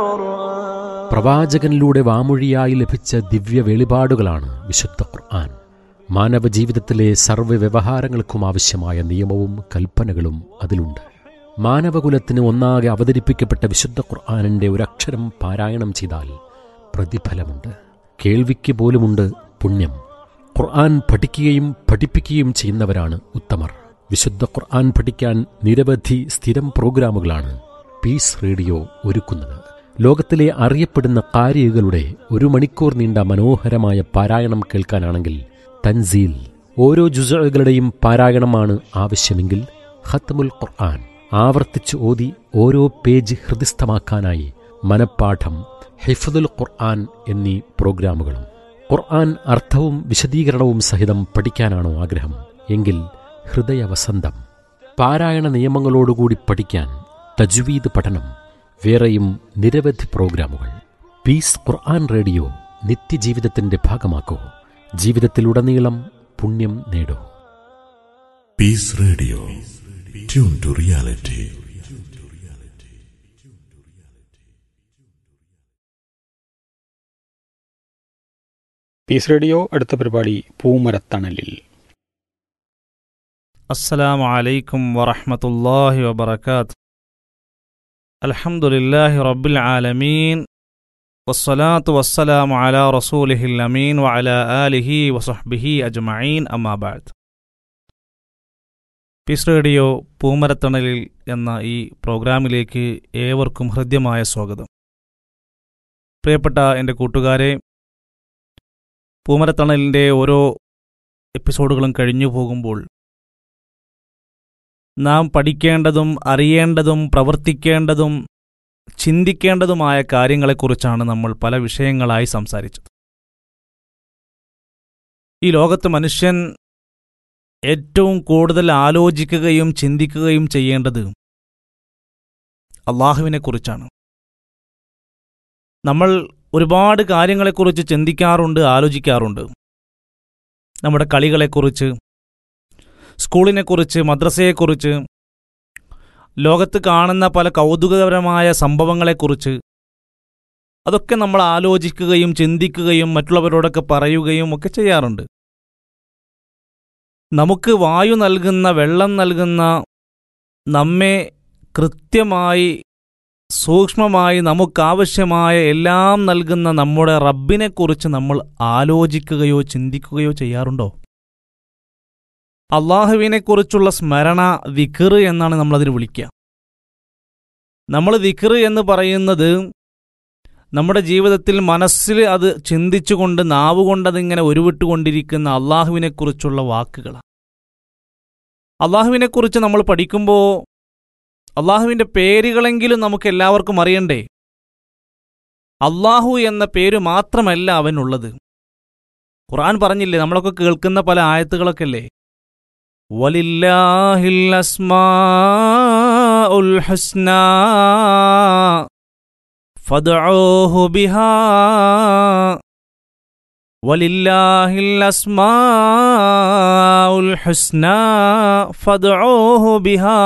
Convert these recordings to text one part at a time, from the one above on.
പ്രവാചകനിലൂടെ വാമൊഴിയായി ലഭിച്ച ദിവ്യ വെളിപാടുകളാണ് വിശുദ്ധ ഖുർആൻ മാനവ ജീവിതത്തിലെ സർവ്വ വ്യവഹാരങ്ങൾക്കും ആവശ്യമായ നിയമവും കൽപ്പനകളും അതിലുണ്ട് മാനവകുലത്തിന് ഒന്നാകെ അവതരിപ്പിക്കപ്പെട്ട വിശുദ്ധ ഖുർആാനിൻ്റെ ഒരക്ഷരം പാരായണം ചെയ്താൽ പ്രതിഫലമുണ്ട് കേൾവിക്ക് പോലുമുണ്ട് പുണ്യം ഖുർആൻ പഠിക്കുകയും പഠിപ്പിക്കുകയും ചെയ്യുന്നവരാണ് ഉത്തമർ വിശുദ്ധ ഖുർആൻ പഠിക്കാൻ നിരവധി സ്ഥിരം പ്രോഗ്രാമുകളാണ് പീസ് റേഡിയോ ഒരുക്കുന്നത് ലോകത്തിലെ അറിയപ്പെടുന്ന കാരികളുടെ ഒരു മണിക്കൂർ നീണ്ട മനോഹരമായ പാരായണം കേൾക്കാനാണെങ്കിൽ തൻസീൽ ഓരോ ജുസകളുടെയും പാരായണമാണ് ആവശ്യമെങ്കിൽ ഖത്മുൽ ഖുർആൻ ആവർത്തിച്ച് ഓതി ഓരോ പേജ് ഹൃദിസ്ഥമാക്കാനായി മനപ്പാഠം ഹിഫദുൽ ഖുർആൻ എന്നീ പ്രോഗ്രാമുകളും ഖുർആൻ അർത്ഥവും വിശദീകരണവും സഹിതം പഠിക്കാനാണോ ആഗ്രഹം എങ്കിൽ ഹൃദയവസന്തം പാരായണ നിയമങ്ങളോടുകൂടി പഠിക്കാൻ തജ്വീദ് പഠനം വേറെയും നിരവധി പ്രോഗ്രാമുകൾ പീസ് ഖുർആൻ റേഡിയോ നിത്യജീവിതത്തിന്റെ ഭാഗമാക്കൂ ജീവിതത്തിലുടനീളം പുണ്യം നേടൂ peace radio tune to reality peace radio അടുത്ത പരിപാടി പൂമരത്തണലിൽ السلام عليكم ورحمة الله وبركاته الحمد لله رب العالمين والصلاة والسلام على رسوله الأمين وعلى آله وصحبه أجمعين أما بعد പീസ് റേഡിയോ പൂമരത്തണലിൽ എന്ന ഈ പ്രോഗ്രാമിലേക്ക് ഏവർക്കും ഹൃദ്യമായ സ്വാഗതം പ്രിയപ്പെട്ട എൻ്റെ കൂട്ടുകാരെ പൂമരത്തണലിൻ്റെ ഓരോ എപ്പിസോഡുകളും കഴിഞ്ഞു പോകുമ്പോൾ നാം പഠിക്കേണ്ടതും അറിയേണ്ടതും പ്രവർത്തിക്കേണ്ടതും ചിന്തിക്കേണ്ടതുമായ കാര്യങ്ങളെക്കുറിച്ചാണ് നമ്മൾ പല വിഷയങ്ങളായി സംസാരിച്ചത് ഈ ലോകത്ത് മനുഷ്യൻ ഏറ്റവും കൂടുതൽ ആലോചിക്കുകയും ചിന്തിക്കുകയും ചെയ്യേണ്ടത് അള്ളാഹുവിനെക്കുറിച്ചാണ് നമ്മൾ ഒരുപാട് കാര്യങ്ങളെക്കുറിച്ച് ചിന്തിക്കാറുണ്ട് ആലോചിക്കാറുണ്ട് നമ്മുടെ കളികളെക്കുറിച്ച് സ്കൂളിനെക്കുറിച്ച് മദ്രസയെക്കുറിച്ച് ലോകത്ത് കാണുന്ന പല കൗതുകകരമായ സംഭവങ്ങളെക്കുറിച്ച് അതൊക്കെ നമ്മൾ ആലോചിക്കുകയും ചിന്തിക്കുകയും മറ്റുള്ളവരോടൊക്കെ പറയുകയും ഒക്കെ ചെയ്യാറുണ്ട് നമുക്ക് വായു നൽകുന്ന വെള്ളം നൽകുന്ന നമ്മെ കൃത്യമായി സൂക്ഷ്മമായി നമുക്കാവശ്യമായ എല്ലാം നൽകുന്ന നമ്മുടെ റബ്ബിനെക്കുറിച്ച് നമ്മൾ ആലോചിക്കുകയോ ചിന്തിക്കുകയോ ചെയ്യാറുണ്ടോ അള്ളാഹുവിനെക്കുറിച്ചുള്ള സ്മരണ വിഖർ എന്നാണ് നമ്മളതിന് വിളിക്കുക നമ്മൾ വിഖർ എന്ന് പറയുന്നത് നമ്മുടെ ജീവിതത്തിൽ മനസ്സിൽ അത് ചിന്തിച്ചുകൊണ്ട് നാവുകൊണ്ട് അതിങ്ങനെ ഉരുവിട്ടുകൊണ്ടിരിക്കുന്ന അള്ളാഹുവിനെക്കുറിച്ചുള്ള വാക്കുകളാണ് അള്ളാഹുവിനെക്കുറിച്ച് നമ്മൾ പഠിക്കുമ്പോൾ അള്ളാഹുവിൻ്റെ പേരുകളെങ്കിലും നമുക്ക് എല്ലാവർക്കും അറിയണ്ടേ അള്ളാഹു എന്ന പേര് മാത്രമല്ല അവനുള്ളത് ഖുർആൻ പറഞ്ഞില്ലേ നമ്മളൊക്കെ കേൾക്കുന്ന പല ആയത്തുകളൊക്കെ അല്ലേ ولله الأسماء الحسنى فادعوه بها ولله الأسماء الحسنى فادعوه بها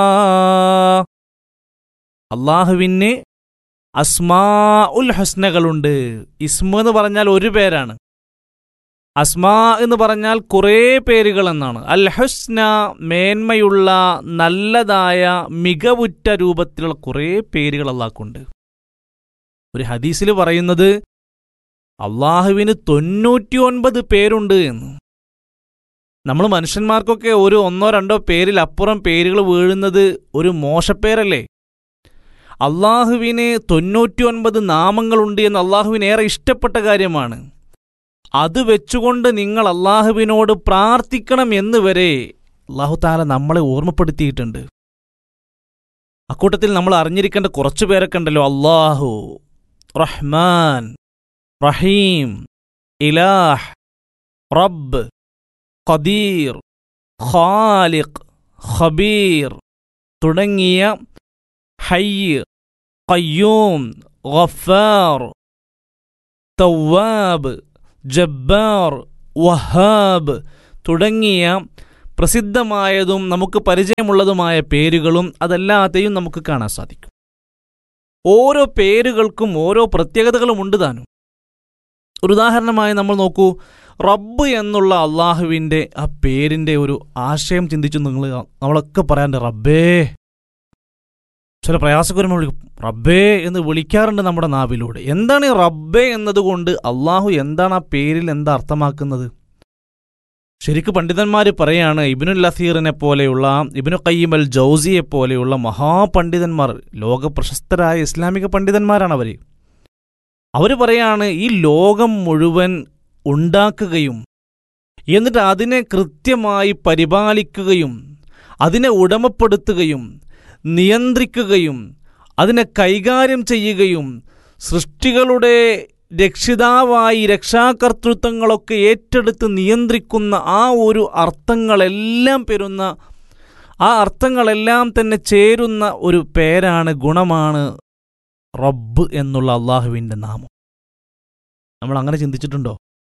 അള്ളാഹുവിന് അസ്മാ ഉൽ ഹസ്നകളുണ്ട് ഇസ്മ എന്ന് പറഞ്ഞാൽ ഒരു പേരാണ് അസ്മാ എന്ന് പറഞ്ഞാൽ കുറേ പേരുകൾ എന്നാണ് അൽ ഹുസ്ന മേന്മയുള്ള നല്ലതായ മികവുറ്റ രൂപത്തിലുള്ള കുറേ പേരുകൾ അള്ളാഹ്ക്കുണ്ട് ഒരു ഹദീസിൽ പറയുന്നത് അള്ളാഹുവിന് തൊണ്ണൂറ്റി ഒൻപത് പേരുണ്ട് എന്ന് നമ്മൾ മനുഷ്യന്മാർക്കൊക്കെ ഒരു ഒന്നോ രണ്ടോ പേരിൽ അപ്പുറം പേരുകൾ വീഴുന്നത് ഒരു മോശപ്പേരല്ലേ അള്ളാഹുവിന് തൊണ്ണൂറ്റി ഒൻപത് നാമങ്ങളുണ്ട് എന്ന് അള്ളാഹുവിന് ഏറെ ഇഷ്ടപ്പെട്ട കാര്യമാണ് അത് വെച്ചുകൊണ്ട് നിങ്ങൾ അള്ളാഹുവിനോട് പ്രാർത്ഥിക്കണം എന്ന് വരെ അള്ളാഹു താല നമ്മളെ ഓർമ്മപ്പെടുത്തിയിട്ടുണ്ട് അക്കൂട്ടത്തിൽ നമ്മൾ അറിഞ്ഞിരിക്കേണ്ട കുറച്ചു പേരൊക്കെ ഉണ്ടല്ലോ അള്ളാഹു റഹ്മാൻ റഹീം ഇലാഹ് റബ്ബ് ഖദീർ ഖാലിഖ് ഖബീർ തുടങ്ങിയ ഹയ്യ് ഖയ്യൂം ഗഫാർ തവാബ് ജബ്ബാർ വഹാബ് തുടങ്ങിയ പ്രസിദ്ധമായതും നമുക്ക് പരിചയമുള്ളതുമായ പേരുകളും അതെല്ലാത്തെയും നമുക്ക് കാണാൻ സാധിക്കും ഓരോ പേരുകൾക്കും ഓരോ പ്രത്യേകതകളും ഉണ്ട് താനും ഒരു ഉദാഹരണമായി നമ്മൾ നോക്കൂ റബ്ബ് എന്നുള്ള അള്ളാഹുവിൻ്റെ ആ പേരിൻ്റെ ഒരു ആശയം ചിന്തിച്ചു നിങ്ങൾ നമ്മളൊക്കെ പറയാറുണ്ട് റബ്ബേ ചില പ്രയാസകരമായി വിളിക്കും റബ്ബേ എന്ന് വിളിക്കാറുണ്ട് നമ്മുടെ നാവിലൂടെ എന്താണ് ഈ റബ്ബേ എന്നതുകൊണ്ട് അള്ളാഹു എന്താണ് ആ പേരിൽ എന്താ അർത്ഥമാക്കുന്നത് ശരിക്ക് പണ്ഡിതന്മാർ പറയാണ് ഇബിനുൽ ലസീറിനെ പോലെയുള്ള ഇബിനു കയ്യം അൽ ജൗസിയെ പോലെയുള്ള മഹാപണ്ഡിതന്മാർ ലോക പ്രശസ്തരായ ഇസ്ലാമിക പണ്ഡിതന്മാരാണ് അവർ അവർ പറയാണ് ഈ ലോകം മുഴുവൻ ഉണ്ടാക്കുകയും എന്നിട്ട് അതിനെ കൃത്യമായി പരിപാലിക്കുകയും അതിനെ ഉടമപ്പെടുത്തുകയും നിയന്ത്രിക്കുകയും അതിനെ കൈകാര്യം ചെയ്യുകയും സൃഷ്ടികളുടെ രക്ഷിതാവായി രക്ഷാകർതൃത്വങ്ങളൊക്കെ ഏറ്റെടുത്ത് നിയന്ത്രിക്കുന്ന ആ ഒരു അർത്ഥങ്ങളെല്ലാം പെരുന്ന ആ അർത്ഥങ്ങളെല്ലാം തന്നെ ചേരുന്ന ഒരു പേരാണ് ഗുണമാണ് റബ്ബ് എന്നുള്ള അള്ളാഹുവിൻ്റെ നാമം നമ്മൾ അങ്ങനെ ചിന്തിച്ചിട്ടുണ്ടോ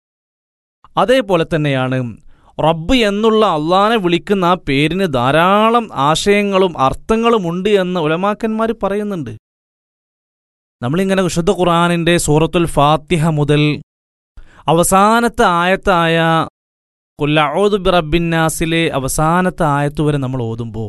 അതേപോലെ തന്നെയാണ് റബ്ബ് എന്നുള്ള അള്ളാനെ വിളിക്കുന്ന ആ പേരിന് ധാരാളം ആശയങ്ങളും അർത്ഥങ്ങളും ഉണ്ട് എന്ന് ഉലമാക്കന്മാർ പറയുന്നുണ്ട് നമ്മളിങ്ങനെ വിശുദ്ധ ഖുർആാനിൻ്റെ സൂറത്തുൽ ഫാത്തിഹ മുതൽ അവസാനത്തെ ആയത്തായ കൊല്ലഔദ് ബിറബിന്നാസിലെ അവസാനത്തെ ആയത്ത് വരെ നമ്മൾ ഓതുമ്പോൾ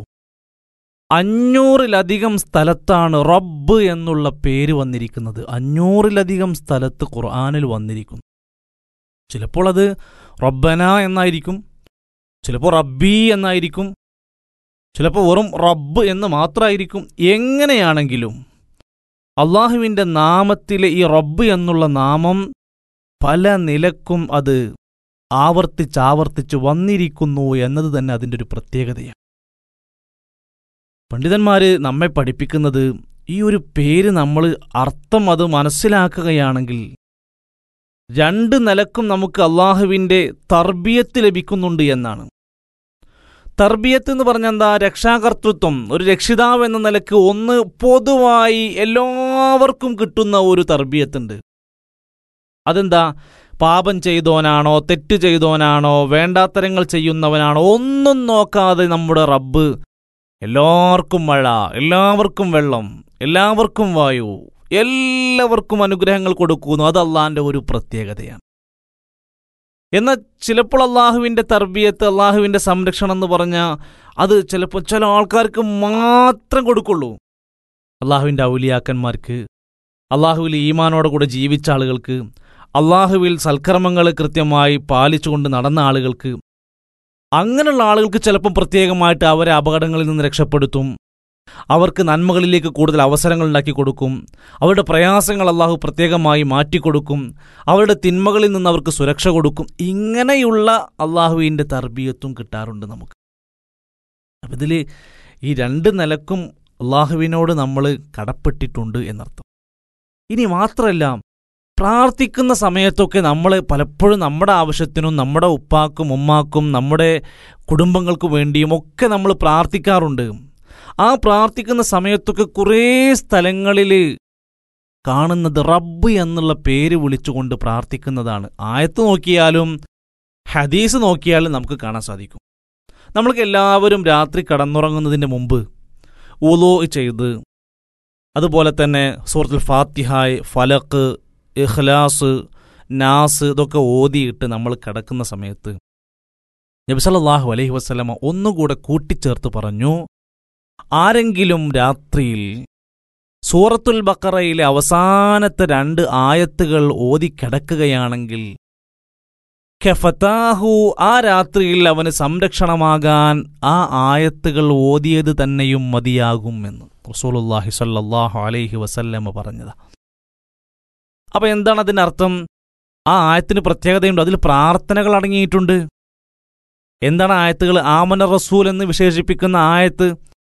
അഞ്ഞൂറിലധികം സ്ഥലത്താണ് റബ്ബ് എന്നുള്ള പേര് വന്നിരിക്കുന്നത് അഞ്ഞൂറിലധികം സ്ഥലത്ത് ഖുർആാനിൽ വന്നിരിക്കുന്നു ചിലപ്പോൾ അത് റബ്ബന എന്നായിരിക്കും ചിലപ്പോൾ റബ്ബി എന്നായിരിക്കും ചിലപ്പോൾ വെറും റബ്ബ് എന്ന് മാത്രമായിരിക്കും എങ്ങനെയാണെങ്കിലും അള്ളാഹുവിൻ്റെ നാമത്തിലെ ഈ റബ്ബ് എന്നുള്ള നാമം പല നിലക്കും അത് ആവർത്തിച്ചാവർത്തിച്ച് വന്നിരിക്കുന്നു എന്നത് തന്നെ അതിൻ്റെ ഒരു പ്രത്യേകതയാണ് പണ്ഡിതന്മാർ നമ്മെ പഠിപ്പിക്കുന്നത് ഈ ഒരു പേര് നമ്മൾ അർത്ഥം അത് മനസ്സിലാക്കുകയാണെങ്കിൽ രണ്ട് നിലക്കും നമുക്ക് അള്ളാഹുവിൻ്റെ തർബിയത്ത് ലഭിക്കുന്നുണ്ട് എന്നാണ് തർബിയത്ത് എന്ന് പറഞ്ഞാൽ എന്താ രക്ഷാകർത്തൃത്വം ഒരു രക്ഷിതാവ് എന്ന നിലക്ക് ഒന്ന് പൊതുവായി എല്ലാവർക്കും കിട്ടുന്ന ഒരു തർബിയത്തുണ്ട് അതെന്താ പാപം ചെയ്തോനാണോ തെറ്റ് ചെയ്തോനാണോ വേണ്ടാത്തരങ്ങൾ ചെയ്യുന്നവനാണോ ഒന്നും നോക്കാതെ നമ്മുടെ റബ്ബ് എല്ലാവർക്കും മഴ എല്ലാവർക്കും വെള്ളം എല്ലാവർക്കും വായു എല്ലാവർക്കും അനുഗ്രഹങ്ങൾ കൊടുക്കുന്നു അത് അള്ളാഹിൻ്റെ ഒരു പ്രത്യേകതയാണ് എന്നാൽ ചിലപ്പോൾ അള്ളാഹുവിൻ്റെ തർബിയത്ത് അള്ളാഹുവിൻ്റെ സംരക്ഷണം എന്ന് പറഞ്ഞാൽ അത് ചിലപ്പോൾ ചില ആൾക്കാർക്ക് മാത്രം കൊടുക്കുള്ളൂ അള്ളാഹുവിൻ്റെ ഔലിയാക്കന്മാർക്ക് അള്ളാഹുവിൽ ഈമാനോടെ കൂടെ ജീവിച്ച ആളുകൾക്ക് അള്ളാഹുവിൽ സൽക്കർമ്മങ്ങൾ കൃത്യമായി പാലിച്ചുകൊണ്ട് നടന്ന ആളുകൾക്ക് അങ്ങനെയുള്ള ആളുകൾക്ക് ചിലപ്പം പ്രത്യേകമായിട്ട് അവരെ അപകടങ്ങളിൽ നിന്ന് രക്ഷപ്പെടുത്തും അവർക്ക് നന്മകളിലേക്ക് കൂടുതൽ അവസരങ്ങൾ ഉണ്ടാക്കി കൊടുക്കും അവരുടെ പ്രയാസങ്ങൾ അള്ളാഹു പ്രത്യേകമായി മാറ്റിക്കൊടുക്കും അവരുടെ തിന്മകളിൽ നിന്ന് അവർക്ക് സുരക്ഷ കൊടുക്കും ഇങ്ങനെയുള്ള അള്ളാഹുവിൻ്റെ തർബീയത്തും കിട്ടാറുണ്ട് നമുക്ക് അപ്പം ഇതിൽ ഈ രണ്ട് നിലക്കും അള്ളാഹുവിനോട് നമ്മൾ കടപ്പെട്ടിട്ടുണ്ട് എന്നർത്ഥം ഇനി മാത്രമല്ല പ്രാർത്ഥിക്കുന്ന സമയത്തൊക്കെ നമ്മൾ പലപ്പോഴും നമ്മുടെ ആവശ്യത്തിനും നമ്മുടെ ഉപ്പാക്കും ഉമ്മാക്കും നമ്മുടെ കുടുംബങ്ങൾക്ക് വേണ്ടിയും ഒക്കെ നമ്മൾ പ്രാർത്ഥിക്കാറുണ്ട് ആ പ്രാർത്ഥിക്കുന്ന സമയത്തൊക്കെ കുറേ സ്ഥലങ്ങളിൽ കാണുന്നത് റബ്ബ് എന്നുള്ള പേര് വിളിച്ചുകൊണ്ട് പ്രാർത്ഥിക്കുന്നതാണ് ആയത്ത് നോക്കിയാലും ഹദീസ് നോക്കിയാലും നമുക്ക് കാണാൻ സാധിക്കും നമ്മൾക്ക് എല്ലാവരും രാത്രി കടന്നുറങ്ങുന്നതിന് മുമ്പ് ഉലോ ചെയ്ത് അതുപോലെ തന്നെ സൂറത്തുൽ ഫാത്തിഹായ് ഫലക്ക് ഇഖ്ലാസ് നാസ് ഇതൊക്കെ ഓതിയിട്ട് നമ്മൾ കിടക്കുന്ന സമയത്ത് നബിസല്ലാഹു അലൈഹി വസ്ലമ ഒന്നുകൂടെ കൂട്ടിച്ചേർത്ത് പറഞ്ഞു ആരെങ്കിലും രാത്രിയിൽ സൂറത്തുൽ ബക്കറയിലെ അവസാനത്തെ രണ്ട് ആയത്തുകൾ ഓതിക്കിടക്കുകയാണെങ്കിൽ കെഫത്താഹു ആ രാത്രിയിൽ അവന് സംരക്ഷണമാകാൻ ആ ആയത്തുകൾ ഓതിയത് തന്നെയും മതിയാകും എന്ന് റസൂലുല്ലാഹി സല്ലാഹു അലൈഹി വസല്ലമ പറഞ്ഞതാ അപ്പൊ എന്താണ് അതിന്റെ അർത്ഥം ആ ആയത്തിന് പ്രത്യേകതയുണ്ട് അതിൽ പ്രാർത്ഥനകൾ അടങ്ങിയിട്ടുണ്ട് എന്താണ് ആയത്തുകൾ ആമന റസൂൽ എന്ന് വിശേഷിപ്പിക്കുന്ന ആയത്ത്